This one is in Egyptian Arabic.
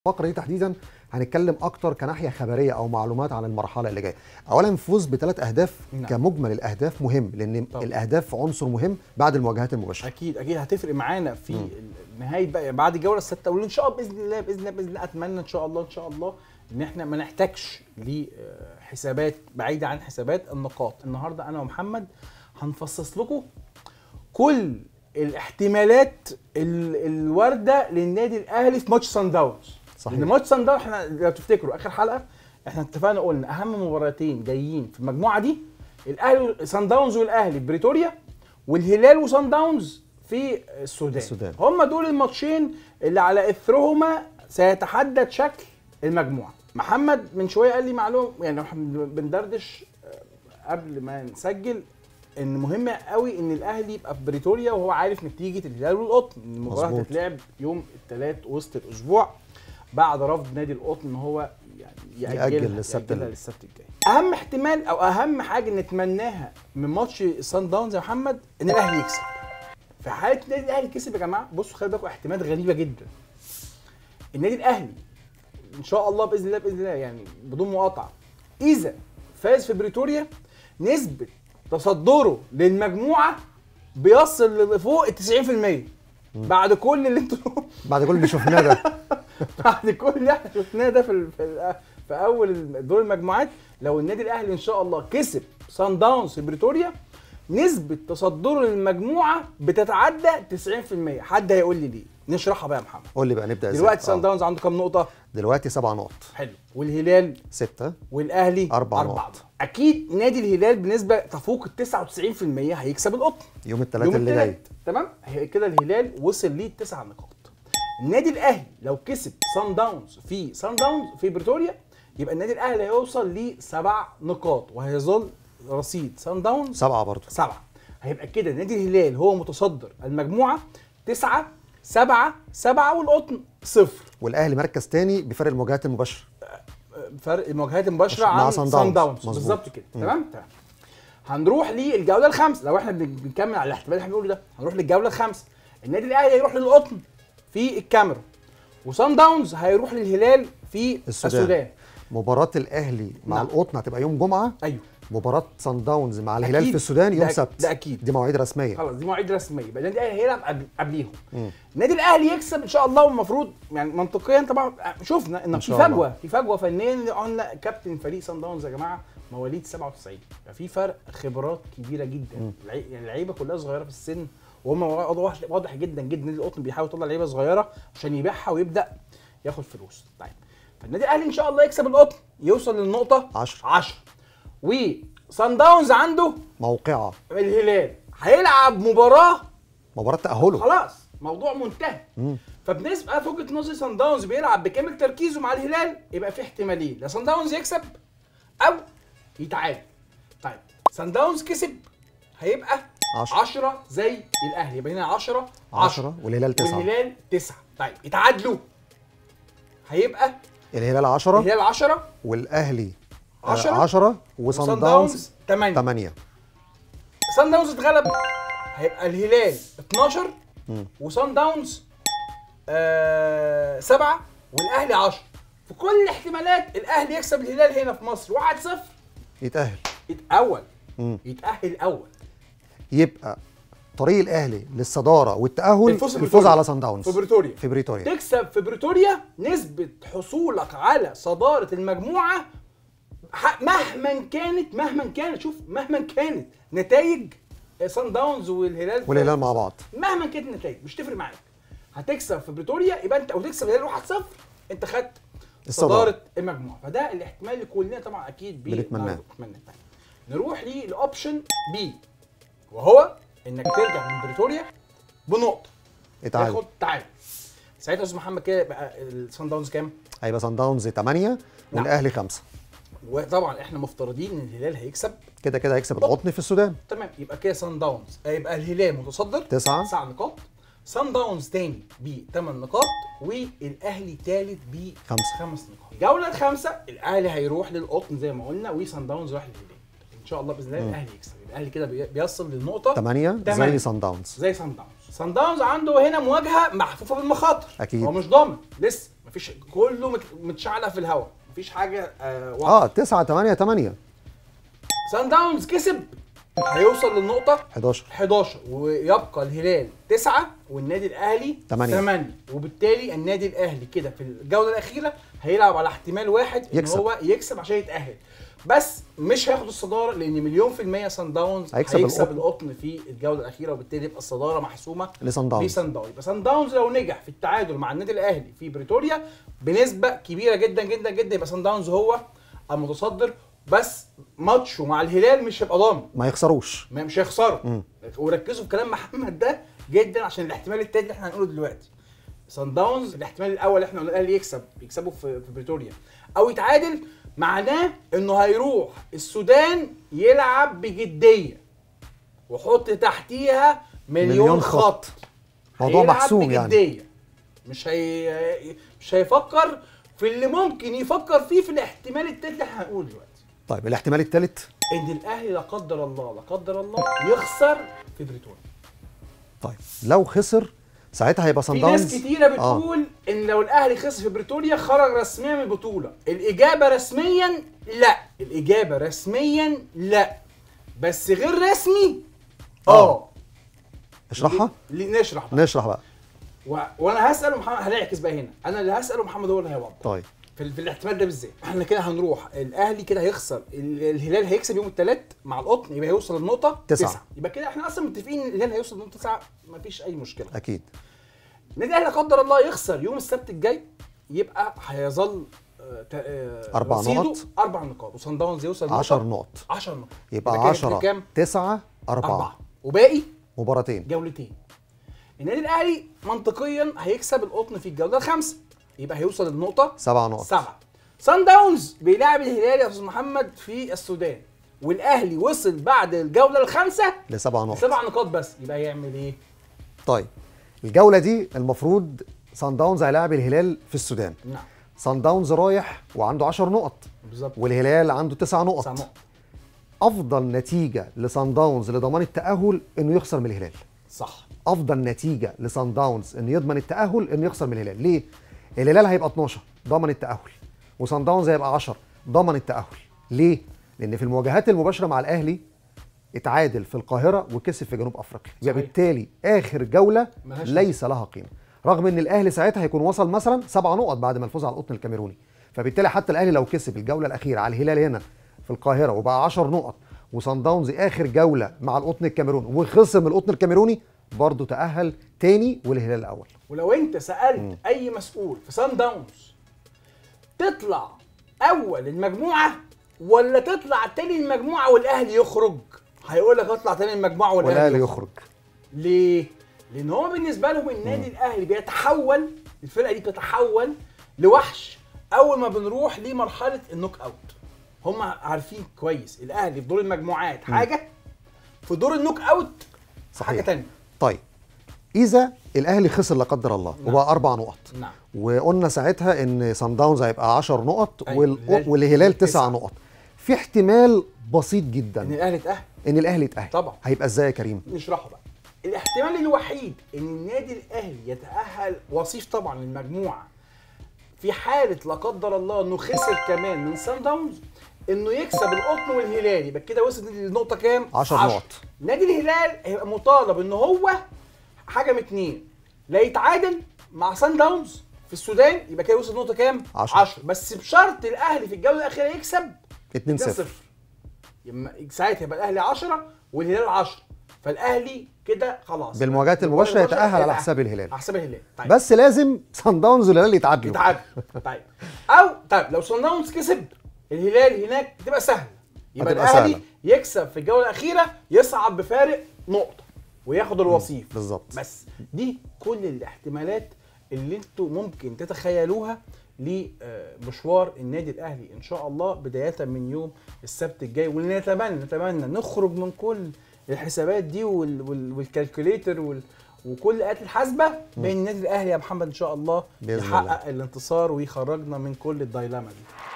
الفقره دي تحديدا هنتكلم اكتر كناحيه خبريه او معلومات عن المرحله اللي جايه اولا فوز بثلاث اهداف نعم. كمجمل الاهداف مهم لان طبعا. الاهداف عنصر مهم بعد المواجهات المباشره اكيد اكيد هتفرق معانا في نهايه بقى بعد الجوله السادسه وان شاء الله باذن الله باذن الله باذن الله اتمنى ان شاء الله ان شاء الله ان احنا ما نحتاجش لحسابات بعيده عن حسابات النقاط النهارده انا ومحمد هنفصص لكم كل الاحتمالات ال- الوارده للنادي الاهلي في ماتش سان داونز صحيح. لان ماتش سان داونز احنا لو تفتكروا اخر حلقه احنا اتفقنا قلنا اهم مباراتين جايين في المجموعه دي الاهلي سان داونز والاهلي في بريتوريا والهلال وسان داونز في السودان, السودان. هم دول الماتشين اللي على اثرهما سيتحدد شكل المجموعه محمد من شويه قال لي معلومه يعني احنا بندردش آه، قبل ما نسجل ان مهم قوي ان الاهلي يبقى في بريتوريا وهو عارف نتيجه الهلال والقطن المباراه مظبوط. هتتلعب يوم الثلاث وسط الاسبوع بعد رفض نادي القطن ان هو يعني يأجلها يأجل للسبت يأجلها ال- للسبت الجاي اهم احتمال او اهم حاجه نتمناها من ماتش سان داونز يا محمد ان الاهلي يكسب في حاله النادي الاهلي كسب يا جماعه بصوا خلي بالكم احتمالات غريبه جدا النادي الاهلي ان شاء الله باذن الله باذن الله يعني بدون مقاطعه اذا فاز في بريتوريا نسبه تصدره للمجموعه بيصل لفوق ال 90% بعد كل اللي انتوا بعد كل اللي شفناه ده بعد كل اللي احنا شفناه ده في ال- في, ال- في اول دور المجموعات لو النادي الاهلي ان شاء الله كسب سان داونز في بريتوريا نسبة تصدره للمجموعة بتتعدى 90% حد هيقول لي ليه نشرحها بقى يا محمد قول لي بقى نبدا ازاي دلوقتي سان آه. داونز عنده كام نقطة دلوقتي سبع نقط حلو والهلال ستة والاهلي أربع أربعة. نقط. اكيد نادي الهلال بنسبة تفوق ال 99% هيكسب القطن يوم الثلاث يوم اللي جاي التلات تمام هي كده الهلال وصل ليه تسع نقاط النادي الاهلي لو كسب سان داونز في سان داونز في بريتوريا يبقى النادي الاهلي هيوصل لسبع نقاط وهيظل رصيد سان داونز سبعة برضه سبعه هيبقى كده نادي الهلال هو متصدر المجموعه تسعه سبعه سبعه والقطن صفر والاهلي مركز تاني بفرق المواجهات المباشره فرق المواجهات المباشره مع عن صن سان داونز. داونز مظبوط. بالظبط كده مم. تمام تمام هنروح للجوله الخامسه لو احنا بن- بنكمل على الاحتمال اللي احنا بنقوله ده هنروح للجوله الخامسه النادي الاهلي هيروح للقطن في الكاميرون وصن داونز هيروح للهلال في السودان. السودان, السودان. مباراة الأهلي مع نعم. القطن هتبقى يوم جمعة ايوه مباراة صن داونز مع الهلال أكيد. في السودان يوم ده أك- سبت ده أكيد. دي مواعيد رسمية خلاص دي مواعيد رسميه يبقى النادي الاهلي هيلعب قبل قبليهم مم. النادي الاهلي يكسب ان شاء الله والمفروض يعني منطقيا طبعا شفنا ان إن في شاء الله. فجوه في فجوه فنيا قلنا كابتن فريق سان داونز يا جماعه مواليد 97 ففي فرق خبرات كبيره جدا العي- يعني اللعيبه كلها صغيره في السن وهم واضح واضح جدا جدا نادي القطن بيحاول يطلع لعيبه صغيره عشان يبيعها ويبدا ياخد فلوس طيب فالنادي الاهلي ان شاء الله يكسب القطن يوصل للنقطه 10 10 وسان داونز عنده موقعة الهلال هيلعب مباراه مباراة تأهله خلاص موضوع منتهي مم. فبنسبه في وجهه نظري سان داونز بيلعب بكامل تركيزه مع الهلال يبقى في احتمالين لا سان داونز يكسب او يتعادل طيب سان داونز كسب هيبقى 10 10 زي الاهلي يبقى هنا 10 10 والهلال 9 والهلال 9 طيب يتعادلوا هيبقى الهلال 10 الهلال 10 والأهلي 10 10 وصن وسان داونز داونز 8 8 سان داونز اتغلب هيبقى الهلال 12 مم. وسان داونز آه 7 والاهلي 10 في كل الاحتمالات الاهلي يكسب الهلال هنا في مصر 1-0 يتأهل يتأول مم. يتأهل أول يبقى طريق الأهلي للصدارة والتأهل الفوز في الفوز بريتوريا. على صن داونز في بريتوريا في بريتوريا تكسب في بريتوريا نسبة حصولك على صدارة المجموعة ح- مهما كانت مهما كانت شوف مهما كانت نتائج سان داونز والهلال والهلال مع بعض مهما كانت النتائج مش تفرق معاك هتكسب في بريتوريا يبقى انت او تكسب الهلال 1-0 انت خدت الصدارة. صداره المجموعه فده الاحتمال اللي كلنا طبعا اكيد بي- بنتمناه. بنتمناه نروح للاوبشن بي وهو انك ترجع من بريتوريا بنقطه اتعادل تاخد تعادل ساعتها يا استاذ محمد كده يبقى الصن داونز كام؟ هيبقى صن داونز 8 والأهلي 5 وطبعا احنا مفترضين ان الهلال هيكسب كده كده هيكسب القطن في السودان تمام يبقى كده صن داونز آه، يبقى الهلال متصدر تسعة. تسع نقاط صن داونز تاني ب 8 نقاط والاهلي تالت ب خمسة. خمس نقاط الجوله الخامسه الاهلي هيروح للقطن زي ما قلنا وصن داونز راح للهلال ان شاء الله باذن الله الاهلي يكسب يبقى الاهلي كده بي- بيصل للنقطه 8 تمانية. زي صن داونز زي صن داونز صن داونز عنده هنا مواجهه محفوفه بالمخاطر أكيد. هو مش ضامن لسه مفيش كله مت- متشعلق في الهواء مفيش حاجه آه واضحة. اه 9 8 8 سان داونز كسب هيوصل للنقطه 11 11 ويبقى الهلال 9 والنادي الاهلي تمانية. 8 وبالتالي النادي الاهلي كده في الجوله الاخيره هيلعب على احتمال واحد ان يكسب. هو يكسب عشان يتاهل بس مش هياخد الصداره لان مليون في الميه سان داونز هيكسب هيكسب القطن. القطن في الجوله الاخيره وبالتالي يبقى الصداره محسومه لسان داونز لسان داونز يبقى سان داونز لو نجح في التعادل مع النادي الاهلي في بريتوريا بنسبه كبيره جدا جدا جدا يبقى سان داونز هو المتصدر بس ماتشه مع الهلال مش هيبقى ضامن ما يخسروش ما مش هيخسروا مم. وركزوا في كلام محمد ده جدا عشان الاحتمال التاني اللي احنا هنقوله دلوقتي سان داونز الاحتمال الاول اللي احنا قلنا الاهلي يكسب يكسبوا في, في بريتوريا او يتعادل معناه انه هيروح السودان يلعب بجديه وحط تحتيها مليون, مليون خط, خط. موضوع هيلعب محسوم يعني. بجدية. مش هي مش هيفكر في اللي ممكن يفكر فيه في الاحتمال التاني اللي احنا هنقوله دلوقتي طيب الاحتمال الثالث ان الاهلي لا قدر الله لا قدر الله يخسر في بريتوريا طيب لو خسر ساعتها هيبقى سان في داونز ناس كتيره بتقول ان لو الاهلي خسر في بريتوريا خرج رسميا من البطوله الاجابه رسميا لا الاجابه رسميا لا بس غير رسمي اه اشرحها ل- نشرح بقى. نشرح بقى و... وانا هسال محمد هنعكس بقى هنا انا اللي هساله محمد هو اللي هيوضح طيب في, ال- في الاحتمال ده بالذات احنا كده هنروح الاهلي كده هيخسر ال- الهلال هيكسب يوم الثلاث مع القطن يبقى هيوصل للنقطه تسعة. يبقى كده احنا اصلا متفقين ان الهلال هيوصل للنقطه 9 مفيش اي مشكله اكيد النادي الاهلي لا قدر الله يخسر يوم السبت الجاي يبقى هيظل آه، تا- آه، أربع رصيده نقط. اربع نقاط وصن داونز يوصل 10 نقط 10 نقط يبقى كده 10 كام؟ 9 4 أربعة وباقي مباراتين جولتين النادي الاهلي منطقيا هيكسب القطن في الجوله الخامسه يبقى هيوصل للنقطه سبع نقط سبعه سان داونز بيلاعب الهلال يا استاذ محمد في السودان والاهلي وصل بعد الجوله الخامسه لسبع نقط سبع نقاط بس يبقى يعمل ايه؟ طيب الجوله دي المفروض سان داونز هيلاعب الهلال في السودان نعم سان داونز رايح وعنده 10 نقط بالظبط والهلال عنده 9 تسع نقط نقط افضل نتيجه لسان داونز لضمان التاهل انه يخسر من الهلال صح افضل نتيجه لسان داونز انه يضمن التاهل انه يخسر من الهلال ليه الهلال هيبقى 12 ضمن التاهل وسان داونز هيبقى 10 ضمن التاهل ليه لان في المواجهات المباشره مع الاهلي اتعادل في القاهره وكسب في جنوب افريقيا يبقى صحيح. بالتالي اخر جوله ملهاش ليس لها قيمه رغم ان الاهلي ساعتها هيكون وصل مثلا سبع نقط بعد ما الفوز على القطن الكاميروني فبالتالي حتى الاهلي لو كسب الجوله الاخيره على الهلال هنا في القاهره وبقى 10 نقط وصن داونز اخر جوله مع القطن الكاميروني وخسر من القطن الكاميروني برضه تاهل تاني والهلال الاول ولو انت سالت اي مسؤول في سان داونز تطلع اول المجموعه ولا تطلع تاني المجموعه والاهلي يخرج هيقول لك اطلع تاني المجموعه والاهلي, والاهلي يخرج. يخرج ليه لان هو بالنسبه لهم النادي الاهلي بيتحول الفرقه دي بتتحول لوحش اول ما بنروح لمرحله النوك اوت هم عارفين كويس الاهلي في دور المجموعات حاجه في دور النوك اوت حاجه صحيح تانية طيب اذا الاهلي خسر لا قدر الله نعم. وبقى اربع نقط نعم وقلنا ساعتها ان سان داونز هيبقى 10 نقط أيوة، وال... الهلال والهلال تسعة. 9 نقط في احتمال بسيط ان جدا الاهلي اتاهل ان الاهلي يتاهل طبعا. هيبقى ازاي يا كريم نشرحه بقى الاحتمال الوحيد ان النادي الاهلي يتاهل وصيف طبعا للمجموعه في حاله لا قدر الله انه خسر كمان من سان داونز انه يكسب القطن والهلال يبقى كده وصل للنقطه كام 10 عشرة. نقط. نادي الهلال هيبقى مطالب ان هو حاجه من اتنين لا يتعادل مع سان داونز في السودان يبقى كده وصل لنقطه كام 10. 10 بس بشرط الاهلي في الجوله الاخيره يكسب 2 2-0 0 يما ساعتها يبقى الاهلي 10 والهلال 10 فالاهلي كده خلاص بالمواجهات المباشره يتاهل على حساب الهلال على حساب الهلال طيب بس لازم سان داونز والهلال يتعادلوا يتعادل طيب او طيب لو صن داونز كسب الهلال هناك تبقى سهله يبقى هتبقى الاهلي سهلة. يكسب في الجوله الاخيره يصعد بفارق نقطه وياخد الوصيف بالظبط بس دي كل الاحتمالات اللي انتوا ممكن تتخيلوها لمشوار النادي الاهلي ان شاء الله بدايه من يوم السبت الجاي ونتمنى نتمنى نخرج من كل الحسابات دي وال وال والكالكوليتر وال وكل الآلات الحاسبة بين النادي الأهلي يا محمد إن شاء الله بإذن يحقق الانتصار ويخرجنا من كل الدايلاما دي